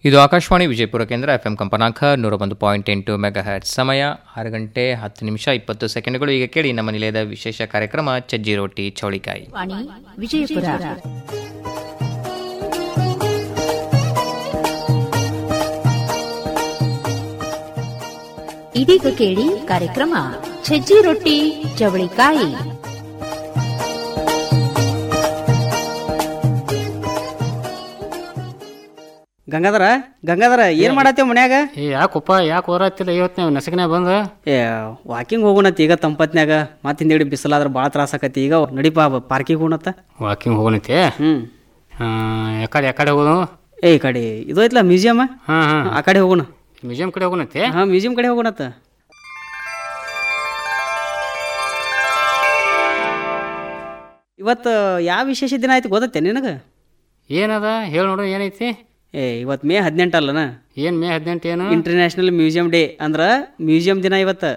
ಇದು ಆಕಾಶವಾಣಿ ವಿಜಯಪುರ ಕೇಂದ್ರ F M ಕಂಪನಾಂಕ ನೂರ ಒಂದು ಪಾಯಿಂಟ್ ಎಂಟು ಮೆಗಾ ಹ್ಯಾಟ್ ಸಮಯ ಆರು ಗಂಟೆ ಹತ್ತು ನಿಮಿಷ ಇಪ್ಪತ್ತು ಸೆಕೆಂಡ್ಗಳು ಈಗ ಕೇಳಿ ನಮ್ಮ ನಿಲಯದ ವಿಶೇಷ ಕಾರ್ಯಕ್ರಮ ಚಜ್ಜಿ ರೊಟ್ಟಿ ಚೌಳಿಕಾಯಿ ವಾಣಿ ವಿಜಯಪುರ ಇದೀಗ ಕೇಳಿ ಕಾರ್ಯಕ್ರಮ ಸಜ್ಜಿ ರೊಟ್ಟಿ ಚವಳಿಕಾಯಿ ಗಂಗಾಧರ ಗಂಗಾಧರ ಏನ್ ಮಾಡತ್ತೇವ್ ಮನ್ಯಾಗ ಏ ಯಾಕಪ್ಪ ಯಾಕೆ ಓದಾತಿಲ್ಲ ಇವತ್ತು ನೀವು ನಸಕನ್ಯಾಗ ಬಂದು ಏ ವಾಕಿಂಗ್ ಹೋಗೋಣತ್ ಈಗ ತಂಪತ್ನ್ಯಾಗ ಮತ್ತೆ ಹಿಂದೇಡಿ ಬಿಸಿಲಾದ್ರ ಭಾಳ ತ್ರಾಸ ಆಕತಿ ಈಗ ನಡಿಪಾ ಪಾರ್ಕಿಗೆ ಹೋಗೋಣತ್ತ ವಾಕಿಂಗ್ ಹೋಗೋಣೈತೆ ಹ್ಮ್ ಯಾಕಡೆ ಯಾಕಡೆ ಹೋಗೋದು ಏ ಈ ಕಡೆ ಇದು ಐತ್ಲ ಮ್ಯೂಸಿಯಮ್ ಹಾಂ ಹಾಂ ಆ ಕಡೆ ಹೋಗೋಣ ಮ್ಯೂಸಿಯಂ ಕಡೆ ಹೋಗೋಣೈತೆ ಹಾ ಮ್ಯೂಸಿಯಂ ಕಡೆ ಹೋಗೋಣತ್ತ ಇವತ್ತು ಯಾವ ವಿಶೇಷ ದಿನ ಆಯ್ತು ಗೊತ್ತತ್ತೆ ನಿನಗ ಏನದ ಹೇಳಿ ನೋಡು ಏನೈತಿ ಏ ಇವತ್ತು ಮೇ ಹದಿನೆಂಟು ಅಲ್ಲನ ಏನು ಮೇ ಹದಿನೆಂಟು ಏನು ಇಂಟರ್ನ್ಯಾಷನಲ್ ಮ್ಯೂಸಿಯಂ ಡೇ ಅಂದ್ರ ಮ್ಯೂಸಿಯಂ ದಿನ ಇವತ್ತು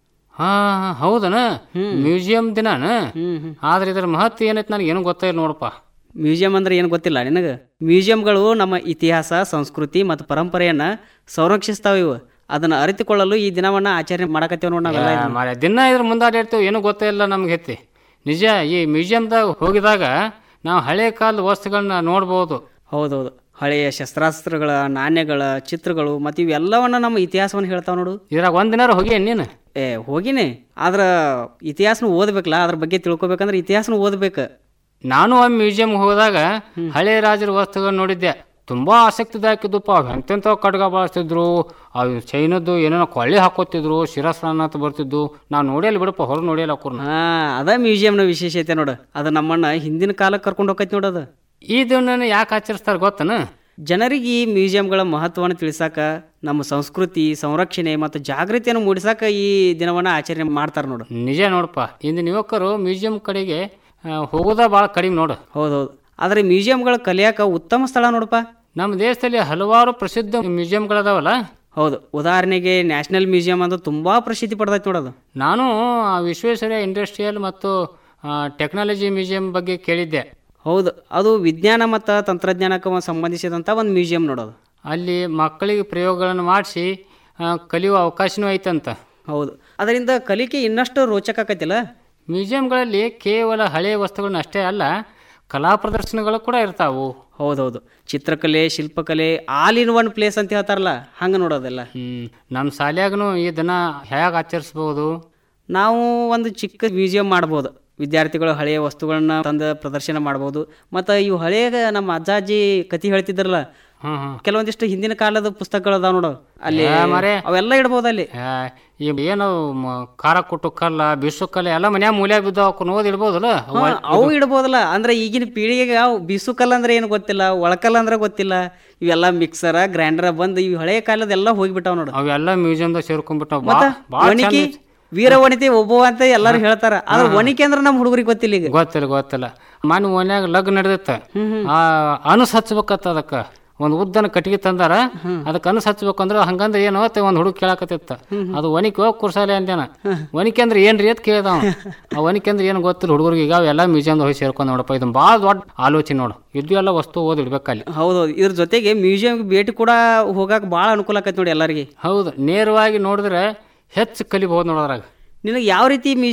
ಹಾಂ ಹೌದನ ಮ್ಯೂಸಿಯಂ ದಿನಾನ ಹ್ಮ್ ಹ್ಮ್ ಆದ್ರೆ ಇದ್ರ ಮಹತ್ವ ಏನೈತಿ ನನಗೆ ಏನು ಗೊತ್ತಾಯಿಲ್ಲ ನೋಡಪ್ಪ ಮ್ಯೂಸಿಯಂ ಅಂದ್ರೆ ಏನು ಗೊತ್ತಿಲ್ಲ ನಿನಗೆ ಮ್ಯೂಸಿಯಂಗಳು ನಮ್ಮ ಇತಿಹಾಸ ಸಂಸ್ಕೃತಿ ಮತ್ತು ಪರಂಪರೆಯನ್ನ ಸಂರಕ್ಷಿಸ್ತಾವ ಇವು ಅದನ್ನ ಅರಿತುಕೊಳ್ಳಲು ಈ ದಿನವನ್ನ ಆಚರಣೆ ಮಾಡಕತ್ತೇವ್ ನೋಡಿ ನಾವೆಲ್ಲ ಇದನ್ನ. ಮಾರ್ರೆ, ದಿನ ಇದ್ರ ಮುಂದೆ ಅಡ್ಯಾಡ್ತೇವೆ ಏನೂ ಗೊತ್ತಿಲ್ಲ ನಮ್ಗೆ ಹೆತ್ತಿ ನಿಜ ಈ ಮ್ಯೂಸಿಯಂದಾಗ ಹೋಗಿದಾಗ ನಾವು ಹಳೆ ಕಾಲದ ವಸ್ತುಗಳನ್ನ ನೋಡ್ಬೋದು ಹೌದೌದು ಹಳೆಯ ಶಸ್ತ್ರಾಸ್ತ್ರಗಳ ನಾಣ್ಯಗಳ ಚಿತ್ರಗಳು ಮತ್ತು ಇವೆಲ್ಲವನ್ನ ನಮ್ಮ ಇತಿಹಾಸವನ್ನು ಹೇಳ್ತಾವ ನೋಡು ಇದ್ರಾಗ ಒಂದಿನಾರು ಹೋಗಿ ನೀನು ಏ ಹೋಗಿನಿ ಆದ್ರ ಇತಿಹಾಸನ ಓದ್ಬೇಕಲ್ಲ ಅದ್ರ ಬಗ್ಗೆ ತಿಳ್ಕೊಬೇಕಂದ್ರೆ ಇತಿಹಾಸನ ಓದ್ಬೇಕು ನಾನು ಒಮ್ಮೆ ಮ್ಯೂಸಿಯಂ ಹೋದಾಗ ಹಳೆ ರಾಜರ ವಸ್ತುಗಳನ್ನ ನೋಡಿದ್ದೆ ತುಂಬಾ ಆಸಕ್ತಿದಾಯಕಿದ್ದಪ್ಪ ಅವು ಎಂತೆಂಥ ಖಡ್ಗ ಬಳಸ್ತಿದ್ರು ಅವು ಚೈನದ್ದು ಏನೇನೋ ಕೊಳ್ಳಿ ಹಾಕೋತಿದ್ರು ಶಿರಸ್ನಾನ ಅಂತ ಬರ್ತಿದ್ದು ನಾವು ನೋಡಿಯಲ್ಲ ಬಿಡಪ್ಪ ಹೊರ ನೋಡಿಯಲ್ಲ ಅವ್ರನ್ನ ಹಾ ಅದ ಮ್ಯೂಸಿಯಂನ ವಿಶೇಷತೆ ನೋಡು ಅದು ನಮ್ಮನ್ನ ಹಿಂದಿನ ಕಾಲಕ್ಕೆ ಕರ್ಕೊಂಡು ಹೋಗೈತಿ ನೋಡೋದು ಈ ದಿನ ಯಾಕೆ ಆಚರಿಸ್ತಾರೆ ಗೊತ್ತನ ಜನರಿಗೆ ಈ ಮ್ಯೂಸಿಯಂಗಳ ಮಹತ್ವವನ್ನು ತಿಳಿಸಾಕ ನಮ್ಮ ಸಂಸ್ಕೃತಿ ಸಂರಕ್ಷಣೆ ಮತ್ತು ಜಾಗೃತಿಯನ್ನು ಮೂಡಿಸಾಕ ಈ ದಿನವನ್ನ ಆಚರಣೆ ಮಾಡ್ತಾರೆ ನೋಡು ನಿಜ ನೋಡಪ್ಪ ಇಂದಿನ ಯುವಕರು ಮ್ಯೂಸಿಯಂ ಕಡೆಗೆ ಆ, ಹೋಗೋದ ಭಾಳ ಕಡಿಮೆ ನೋಡು ಹೌದೌದು ಆದರೆ ಮ್ಯೂಸಿಯಂಗಳ ಕಲಿಯಾಕ ಉತ್ತಮ ಸ್ಥಳ ನೋಡಪ್ಪ ನಮ್ಮ ದೇಶದಲ್ಲಿ ಹಲವಾರು ಪ್ರಸಿದ್ಧ ಮ್ಯೂಸಿಯಂಗಳದಾವಲ್ಲ ಹೌದು ಉದಾಹರಣೆಗೆ ನ್ಯಾಷನಲ್ ಮ್ಯೂಸಿಯಂ ಅಂತ ತುಂಬಾ ಪ್ರಸಿದ್ಧಿ ಪಡೆದೈತೆ ನೋಡೋದು ನಾನು ಆ ವಿಶ್ವೇಶ್ವರಯ್ಯ ಇಂಡಸ್ಟ್ರಿಯಲ್ ಮತ್ತು ಟೆಕ್ನಾಲಜಿ ಮ್ಯೂಸಿಯಂ ಬಗ್ಗೆ ಕೇಳಿದ್ದೆ ಹೌದು ಅದು ವಿಜ್ಞಾನ ಮತ್ತು ತಂತ್ರಜ್ಞಾನಕ್ಕೆ ಸಂಬಂಧಿಸಿದಂಥ ಒಂದು ಮ್ಯೂಸಿಯಂ ನೋಡೋದು ಅಲ್ಲಿ ಮಕ್ಕಳಿಗೆ ಪ್ರಯೋಗಗಳನ್ನು ಮಾಡಿಸಿ ಕಲಿಯುವ ಅವಕಾಶನೂ ಐತಂತ ಹೌದು ಅದರಿಂದ ಕಲಿಕೆ ಇನ್ನಷ್ಟು ರೋಚಕ ಆಕೈತಿಲ್ಲ ಮ್ಯೂಸಿಯಂಗಳಲ್ಲಿ ಕೇವಲ ಹಳೆಯ ವಸ್ತುಗಳನ್ನ ಅಷ್ಟೇ ಅಲ್ಲ ಕಲಾ ಪ್ರದರ್ಶನಗಳು ಕೂಡ ಇರ್ತಾವು ಹೌದೌದು ಚಿತ್ರಕಲೆ ಶಿಲ್ಪಕಲೆ ಆಲ್ ಇನ್ ಒನ್ ಪ್ಲೇಸ್ ಅಂತ ಹೇಳ್ತಾರಲ್ಲ ಹಂಗೆ ನೋಡೋದೆಲ್ಲ ಹ್ಮ್ ನಮ್ಮ ಶಾಲ್ಯಾಗನು ಈ ದಿನ ಹೇಗೆ ಆಚರಿಸ್ಬೋದು ನಾವು ಒಂದು ಚಿಕ್ಕ ಮ್ಯೂಸಿಯಂ ಮಾಡ್ಬೋದು ವಿದ್ಯಾರ್ಥಿಗಳು ಹಳೆಯ ವಸ್ತುಗಳನ್ನ ತಂದು ಪ್ರದರ್ಶನ ಮಾಡ್ಬೋದು ಮತ್ತು ಇವು ಹಳೆಯ ನಮ್ಮ ಅಜ್ಜಾಜಿ ಕತಿ ಹೇಳ್ತಿದ್ರಲ್ಲ ಹ್ಮ್ ಹ್ಮ್ ಕೆಲವೊಂದಿಷ್ಟು ಹಿಂದಿನ ಕಾಲದ ಪುಸ್ತಕಗಳು ಅದಾವ ನೋಡು ಅಲ್ಲಿ ಏ ಮಾರ್ರೆ. ಅವೆಲ್ಲ ಇಡ್ಬೋದು ಅಲ್ಲಿ ಆ, ಈ ಏನು ಮ- ಖಾರ ಕೊಟ್ಟು ಕಲ್ಲ ಬಿಸು ಕಲ್ಲ ಎಲ್ಲ ಮನ್ಯಾಗ ಮೂಲ್ಯಾಗ ಬಿದ್ದು ಅವಕ್ಕೆ ಓದಿ ಇಡ್ಬೋದಲ್ಲ ಅವು ಹಾ, ಅವು ಇಡ್ಬೋದಲ್ಲ ಅಂದ್ರೆ ಈಗಿನ ಪೀಳಿಗೆಗೆ ಅವು ಬೀಸುಕಲ್ಲ ಅಂದ್ರೆ ಏನು ಗೊತ್ತಿಲ್ಲ ಒಳಕಲ್ಲ ಅಂದ್ರೆ ಗೊತ್ತಿಲ್ಲ ಇವೆಲ್ಲ ಮಿಕ್ಸರ ಗ್ರೈಂಡರ್ ಬಂದು ಇವು ಹಳೆಯ ಕಾಲದ ಎಲ್ಲ ಹೋಗಿಬಿಟ್ಟಾವ ನೋಡು ಅವೆಲ್ಲ ಮ್ಯೂಸಿಯಂದಾಗ ಸೇರ್ಕೊಂಡ್ಬಿಟ್ಟಾವ ಮತ್ತ ಭಾಳ ಒಣಕಿ ವೀರ ವನಿತೆ ಒಬ್ಬ ಅಂತ ಎಲ್ಲಾರು ಹೇಳ್ತಾರ ಆದ್ರೆ ಒಣಕಿ ಅಂದ್ರೆ ನಮ್ಮ ಹುಡುಗರಿಗೆ ಗೊತ್ತಿಲ್ಲ ಈಗ ಗೊತ್ತಿಲ್ಲ ಗೊತ್ತಿಲ್ಲ ಮನೆ ಮನ್ಯಾಗ ಲಗ್ನ ನಡೆದಿತ್ತ ಆ ಅನಸ್ ಹಚ್ಬೇಕತ್ತ ಅದಕ್ಕ ಒಂದ್ ಉದ್ದನ ಕಟ್ಟಿಗೆ ತಂದಾರ ಅದಕ್ಕೆ ಅನಸ್ ಹಚ್ಬೇಕಂದ್ರ ಹಂಗಂದ್ರೆ ಏನು ಅಂತ ಒಂದ್ ಹುಡುಗ ಕೇಳಾಕತ್ತಿತ್ತ ಅದು ಒನಿಕೆ ಹೋಗಿ ಕುರ್ಸಾಲೆ ಅಂದೇನ ಒನಿಕೆ ಅಂದ್ರೆ ಏನ್ರಿ ಅಂತ ಕೇಳ್ದ ಅವ. ಆ ಒನಿಕೆ ಅಂದ್ರೆ ಏನು ಗೊತ್ತಿಲ್ಲ ಹುಡುಗರಿಗೆ ಈಗ ಅವೆಲ್ಲ ಮ್ಯೂಸಿಯಂದಾಗ ಹೋಗಿ ಸೇರ್ಕೊಂಡ್ ನೋಡಪ್ಪ ಇದು ಭಾಳ ದೊಡ್ಡ ಆಲೋಚನೆ ನೋಡು ಇದು ಎಲ್ಲ ವಸ್ತು ಓದಿ ಇಡ್ಬೇಕಲ್ಲಿ ಹೌದೌದು ಇದ್ರ ಜೊತೆಗೆ ಮ್ಯೂಸಿಯಂಗೆ ಭೇಟಿ ಕೂಡ ಹೋಗಾಕ ಭಾಳ ಅನುಕೂಲ ಆಕೈತಿ ನೋಡಿ ಎಲ್ಲರಿಗೆ ಹೌದು ನೇರವಾಗಿ ನೋಡಿದ್ರೆ ಹೆಚ್ಚು ಕಲಿಬಹುದು ನೋಡೋದ್ರಾಗ ನಿನಗೆ ಯಾವ ರೀತಿ ಮ್ಯೂಸಿಯಂ